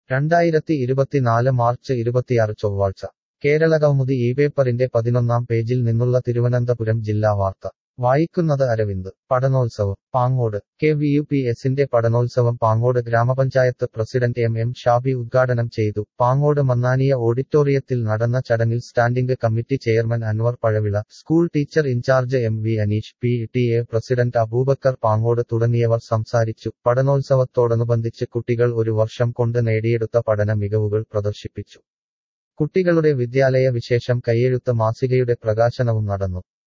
രണ്ടായിരത്തി ഇരുപത്തിനാല് മാർച്ച് ഇരുപത്തിയാറ് ചൊവ്വാഴ്ച കേരള കൗമുദി ഈ പേപ്പറിന്റെ പതിനൊന്നാം പേജിൽ നിന്നുള്ള തിരുവനന്തപുരം ജില്ലാ വാർത്ത വായിക്കുന്നത് അരവിന്ദ് പഠനോത്സവം Pangode K V U P എസിന്റെ പഠനോത്സവം പാങ്ങോട് ഗ്രാമപഞ്ചായത്ത് പ്രസിഡന്റ് എം എം ഷാബി ഉദ്ഘാടനം ചെയ്തു പാങ്ങോട് മന്നാനിയ ഓഡിറ്റോറിയത്തിൽ നടന്ന ചടങ്ങിൽ standing committee chairman Anwar Pazhavila school teacher in charge M V Aneesh P T A president Aboobacker Pangode തുടങ്ങിയവർ സംസാരിച്ചു പഠനോത്സവത്തോടനുബന്ധിച്ച് കുട്ടികൾ ഒരു വർഷം കൊണ്ട് നേടിയെടുത്ത പഠന മികവുകൾ പ്രദർശിപ്പിച്ചു കുട്ടികളുടെ വിദ്യാലയ വിശേഷം കൈയെഴുത്ത് മാസികയുടെ പ്രകാശനവും നടന്നു